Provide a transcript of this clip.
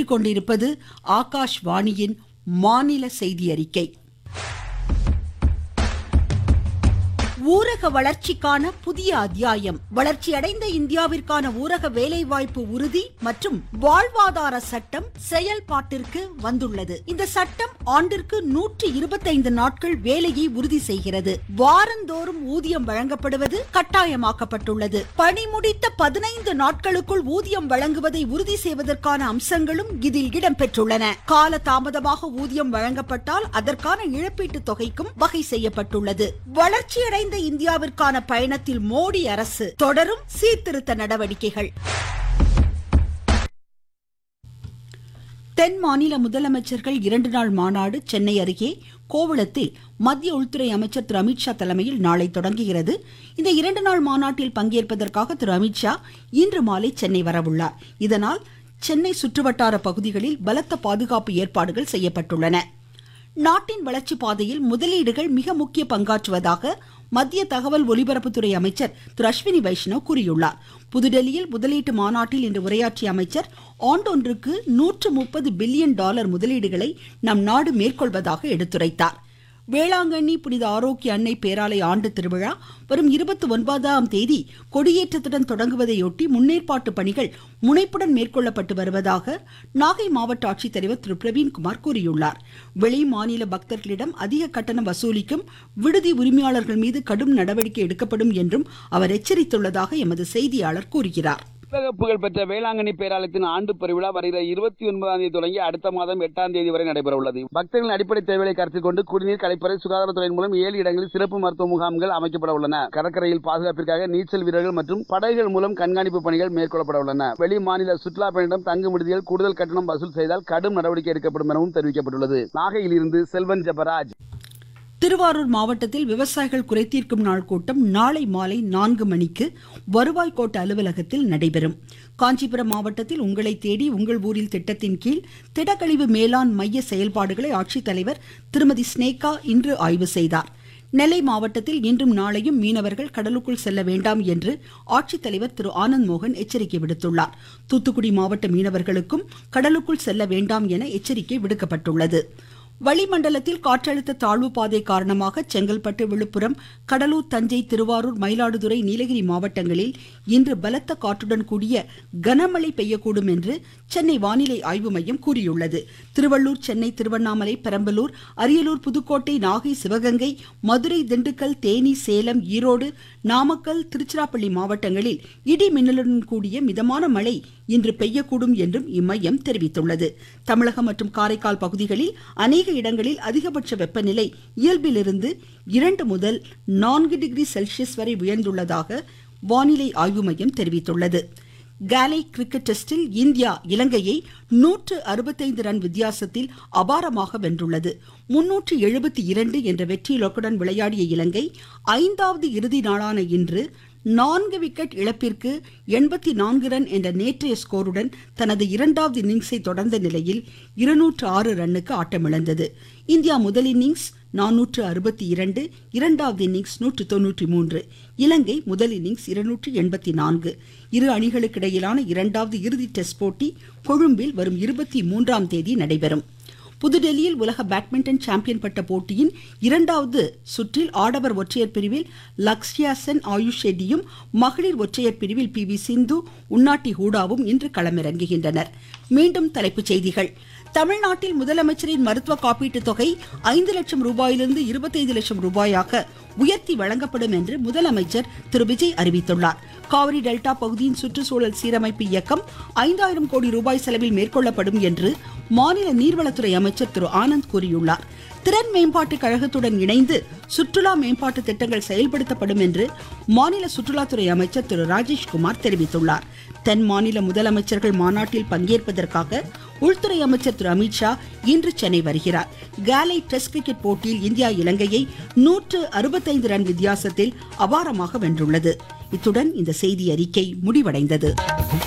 கேட்டுக்கொண்டிருப்பது ஆகாஷ்வாணியின் மாநில செய்தி அறிக்கை ஊரக வளர்ச்சிக்கான புதிய அத்தியாயம் வளர்ச்சியடைந்த இந்தியாவிற்கான ஊரக வேலைவாய்ப்பு உறுதி மற்றும் வாழ்வாதார சட்டம் செயல்பாட்டிற்கு வந்துள்ளது இந்த சட்டம் ஆண்டிற்கு நூற்றி இருபத்தைந்து நாட்கள் வேலையை உறுதி செய்கிறது வாரந்தோறும் ஊதியம் வழங்கப்படுவது கட்டாயமாக்கப்பட்டுள்ளது பணி முடித்த பதினைந்து நாட்களுக்குள் ஊதியம் வழங்குவதை உறுதி செய்வதற்கான அம்சங்களும் இதில் இடம்பெற்றுள்ளன கால தாமதமாக ஊதியம் வழங்கப்பட்டால் அதற்கான இழப்பீட்டுத் தொகைக்கும் வகை செய்யப்பட்டுள்ளது வளர்ச்சியடைந்த இந்தியாவிற்கான பயணத்தில் மோடி அரசு தொடரும் சீர்திருத்த நடவடிக்கைகள் தென் மாநில முதலமைச்சர்கள் இரண்டு நாள் மாநாடு சென்னை அருகே கோவளத்தில் மத்திய உள்துறை அமைச்சர் திரு அமித்ஷா தலைமையில் நாளை தொடங்குகிறது இந்த இரண்டு நாள் மாநாட்டில் பங்கேற்பதற்காக திரு அமித்ஷா இன்று மாலை சென்னை வரவுள்ளார் இதனால் சென்னை சுற்றுவட்டார பகுதிகளில் பலத்த பாதுகாப்பு ஏற்பாடுகள் செய்யப்பட்டுள்ளன நாட்டின் வளர்ச்சி பாதையில் முதலீடுகள் மிக முக்கிய பங்காற்றுவதாக மத்திய தகவல் ஒலிபரப்புத்துறை அமைச்சர் திரு அஸ்வினி வைஷ்ணவ் கூறியுள்ளார் புதுடெல்லியில் முதலீட்டு மாநாட்டில் இன்று உரையாற்றிய அமைச்சர் ஆண்டொன்றுக்கு நூற்று முப்பது பில்லியன் டாலர் முதலீடுகளை நம் நாடு மேற்கொள்வதாக எடுத்துரைத்தார் வேளாங்கண்ணி புனித ஆரோக்கிய அன்னை பேராலய ஆண்டு திருவிழா வரும் இருபத்தி ஒன்பதாம் தேதி கொடியேற்றத்துடன் தொடங்குவதையொட்டி முன்னேற்பாட்டு பணிகள் முனைப்புடன் மேற்கொள்ளப்பட்டு வருவதாக நாகை மாவட்ட ஆட்சித்தலைவர் திரு பிரவீன்குமார் கூறியுள்ளார் வெளி மாநில பக்தர்களிடம் அதிக கட்டணம் வசூலிக்கும் விடுதி உரிமையாளர்கள் மீது கடும் நடவடிக்கை எடுக்கப்படும் என்றும் அவர் எச்சரித்துள்ளதாக எமது செய்தியாளர் கூறுகிறார் உலக புகழ்பெற்ற வேளாங்கண்ணி பேராலயத்தின் ஆண்டு பெருவிழா வருகிற இருபத்தி ஒன்பதாம் தேதி தொடங்கி அடுத்த மாதம் எட்டாம் தேதி வரை நடைபெற உள்ளது பக்தர்களின் அடிப்படை தேவைகளை கருத்தில் கொண்டு குடிநீர் கலைப்பறை சுகாதாரத்துறையின் மூலம் ஏழு இடங்களில் சிறப்பு மருத்துவ முகாம்கள் அமைக்கப்பட உள்ளன கடற்கரையில் பாதுகாப்பிற்காக நீச்சல் வீரர்கள் மற்றும் படகுகள் மூலம் கண்காணிப்பு பணிகள் மேற்கொள்ளப்பட உள்ளன வெளி மாநில சுற்றுலா பயணிடம் தங்கும் விடுதியில் கூடுதல் கட்டணம் வசூல் செய்தால் கடும் நடவடிக்கை எடுக்கப்படும் எனவும் தெரிவிக்கப்பட்டுள்ளது நாகையில் இருந்து செல்வன் ஜபராஜ் திருவாரூர் மாவட்டத்தில் விவசாயிகள் குறைதீர்க்கும் நாள் கூட்டம் நாளை மாலை நான்கு மணிக்கு வருவாய் கோட்ட அலுவலகத்தில் நடைபெறும் காஞ்சிபுரம் மாவட்டத்தில் உங்களை தேடி உங்கள் ஊரில் திட்டத்தின் கீழ் திடக்கழிவு மேலாண் மைய செயல்பாடுகளை ஆட்சித்தலைவர் திருமதி ஸ்னேகா இன்று ஆய்வு செய்தார் நெல்லை மாவட்டத்தில் இன்றும் நாளையும் மீனவர்கள் கடலுக்குள் செல்ல வேண்டாம் என்று ஆட்சித்தலைவர் திரு ஆனந்த் மோகன் எச்சரிக்கை விடுத்துள்ளார் தூத்துக்குடி மாவட்ட மீனவர்களுக்கும் கடலுக்குள் செல்ல வேண்டாம் என எச்சரிக்கை விடுக்கப்பட்டுள்ளது வளிமண்டலத்தில் காற்றழுத்த தாழ்வு பாதை காரணமாக செங்கல்பட்டு விழுப்புரம் கடலூர் தஞ்சை திருவாரூர் மயிலாடுதுறை நீலகிரி மாவட்டங்களில் இன்று பலத்த காற்றுடன் கூடிய கனமழை பெய்யக்கூடும் என்று சென்னை வானிலை ஆய்வு மையம் கூறியுள்ளது திருவள்ளூர் சென்னை திருவண்ணாமலை பெரம்பலூர் அரியலூர் புதுக்கோட்டை நாகை சிவகங்கை மதுரை திண்டுக்கல் தேனி சேலம் ஈரோடு நாமக்கல் திருச்சிராப்பள்ளி மாவட்டங்களில் இடி மின்னலுடன் கூடிய மிதமான மழை இன்று பெய்யக்கூடும் என்றும் இம்மையம் தெரிவித்துள்ளது தமிழகம் மற்றும் காரைக்கால் பகுதிகளில் அநேக இடங்களில் அதிகபட்ச வெப்பநிலை இயல்பிலிருந்து இரண்டு முதல் நான்கு டிகிரி செல்சியஸ் வரை உயர்ந்துள்ளதாக வானிலை ஆய்வு மையம் தெரிவித்துள்ளது காலை கிரிக்கெட் டெஸ்டில் இந்தியா இலங்கையை நூற்று அறுபத்தைந்து ரன் வித்தியாசத்தில் அபாரமாக வென்றுள்ளது முன்னூற்று எழுபத்தி இரண்டு என்ற வெற்றி இலக்குடன் விளையாடிய இலங்கை ஐந்தாவது இறுதி நாளான இன்று நான்கு விக்கெட் இழப்பிற்கு எண்பத்தி நான்கு ரன் என்ற நேற்றைய ஸ்கோருடன் தனது இரண்டாவது இன்னிங்ஸை தொடர்ந்த நிலையில் இருநூற்று ஆறு ரன்னுக்கு ஆட்டமிழந்தது இந்தியா முதல் இன்னிங்ஸ் நானூற்று அறுபத்தி இரண்டு இரண்டாவது இன்னிங்ஸ் நூற்று தொன்னூற்றி மூன்று இலங்கை முதல் இன்னிங்ஸ் இருநூற்று எண்பத்தி நான்கு இரு அணிகளுக்கிடையிலான இரண்டாவது இறுதி டெஸ்ட் போட்டி கொழும்பில் வரும் இருபத்தி மூன்றாம் தேதி நடைபெறும் புதுடெல்லியில் உலக பேட்மிண்டன் சாம்பியன் பட்ட போட்டியின் இரண்டாவது சுற்றில் ஆடவர் ஒற்றையர் பிரிவில் லக்ஷ்யா சென் ஆயுஷ் ஷெட்டியும் மகளிர் ஒற்றையர் பிரிவில் பி வி சிந்து உன்னாட்டி ஹூடாவும் இன்று களமிறங்குகின்றனர் மீண்டும் தலைப்புச் செய்திகள் தமிழ்நாட்டில் முதலமைச்சரின் மருத்துவ காப்பீட்டு தொகை ஐந்து லட்சம் ரூபாயிலிருந்து இருபத்தைந்து லட்சம் ரூபாயாக உயர்த்தி வழங்கப்படும் என்று முதலமைச்சர் திரு விஜய் அறிவித்துள்ளார் காவிரி டெல்டா பகுதியின் சுற்றுச்சூழல் சீரமைப்பு இயக்கம் ஐந்தாயிரம் கோடி ரூபாய் செலவில் மேற்கொள்ளப்படும் என்று மாநில நீர்வளத்துறை அமைச்சர் திரு ஆனந்த் கூறியுள்ளார் திறன் மேம்பாட்டு கழகத்துடன் இணைந்து சுற்றுலா மேம்பாட்டு திட்டங்கள் செயல்படுத்தப்படும் என்று மாநில சுற்றுலாத்துறை அமைச்சர் திரு ராஜேஷ்குமார் தெரிவித்துள்ளார் தென் மாநில முதலமைச்சர்கள் மாநாட்டில் பங்கேற்பதற்காக உள்துறை அமைச்சர் திரு அமித்ஷா இன்று சென்னை வருகிறார் காலை டெஸ்ட் கிரிக்கெட் போட்டியில் இந்தியா இலங்கையை நூற்று அறுபத்தைந்து ரன் வித்தியாசத்தில் அபாரமாக வென்றுள்ளது இத்துடன் இந்த செய்தி அறிக்கை முடிவடைந்தது